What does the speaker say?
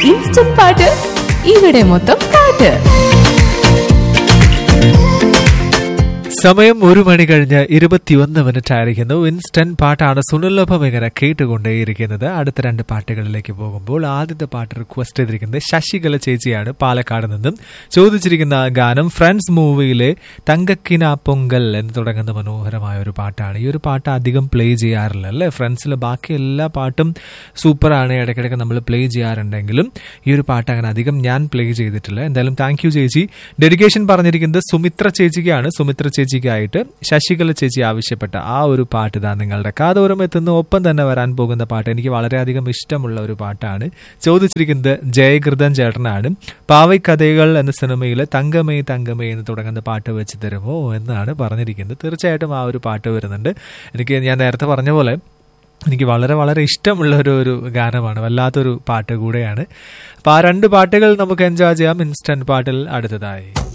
instant പാട്ട് ഇവിടെ മൊത്തം പാട്ട് സമയം ഒരു മണി കഴിഞ്ഞ് ഇരുപത്തിയൊന്ന് മിനിറ്റ് ആയിരിക്കുന്നു ഇൻസ്റ്റന്റ് പാട്ടാണ് സുനിലഭം ഇങ്ങനെ കേട്ടുകൊണ്ടേയിരിക്കുന്നത് അടുത്ത രണ്ട് പാട്ടുകളിലേക്ക് പോകുമ്പോൾ ആദ്യത്തെ പാട്ട് റിക്വസ്റ്റ് ചെയ്തിരിക്കുന്നത് ശശികല ചേച്ചിയാണ് പാലക്കാട് നിന്നും ചോദിച്ചിരിക്കുന്ന ഗാനം ഫ്രണ്ട്സ് മൂവിയിലെ തങ്കക്കിന പൊങ്കൽ എന്ന് തുടങ്ങുന്ന മനോഹരമായ ഒരു പാട്ടാണ് ഈ ഒരു പാട്ട് അധികം പ്ലേ ചെയ്യാറില്ല അല്ലേ ഫ്രണ്ട്സിൽ ബാക്കി എല്ലാ പാട്ടും സൂപ്പറാണ് ഇടയ്ക്കിടയ്ക്ക് നമ്മൾ പ്ലേ ചെയ്യാറുണ്ടെങ്കിലും ഈ ഒരു പാട്ട് അങ്ങനെ അധികം ഞാൻ പ്ലേ ചെയ്തിട്ടില്ല എന്തായാലും താങ്ക് യു ചേച്ചി ഡെഡിക്കേഷൻ പറഞ്ഞിരിക്കുന്നത് സുമിത്ര ചേച്ചിക്കാണ് സുമിത്ര ചേച്ചിക്കായിട്ട് ശശികല ചേച്ചി ആവശ്യപ്പെട്ട ആ ഒരു പാട്ട് ഇതാ നിങ്ങളുടെ കാതോരം എത്തുന്ന ഒപ്പം തന്നെ വരാൻ പോകുന്ന പാട്ട് എനിക്ക് വളരെയധികം ഇഷ്ടമുള്ള ഒരു പാട്ടാണ് ചോദിച്ചിരിക്കുന്നത് ജയകൃതൻ ചേട്ടനാണ് പാവൈക്കഥകൾ എന്ന സിനിമയിലെ തങ്കമേ തങ്കമേ എന്ന് തുടങ്ങുന്ന പാട്ട് വെച്ച് തരുമോ എന്നാണ് പറഞ്ഞിരിക്കുന്നത് തീർച്ചയായിട്ടും ആ ഒരു പാട്ട് വരുന്നുണ്ട് എനിക്ക് ഞാൻ നേരത്തെ പറഞ്ഞ പോലെ എനിക്ക് വളരെ വളരെ ഇഷ്ടമുള്ള ഒരു ഒരു ഗാനമാണ് വല്ലാത്തൊരു പാട്ട് കൂടെയാണ് അപ്പോൾ ആ രണ്ട് പാട്ടുകൾ നമുക്ക് എൻജോയ് ചെയ്യാം ഇൻസ്റ്റന്റ് പാട്ടിൽ അടുത്തതായി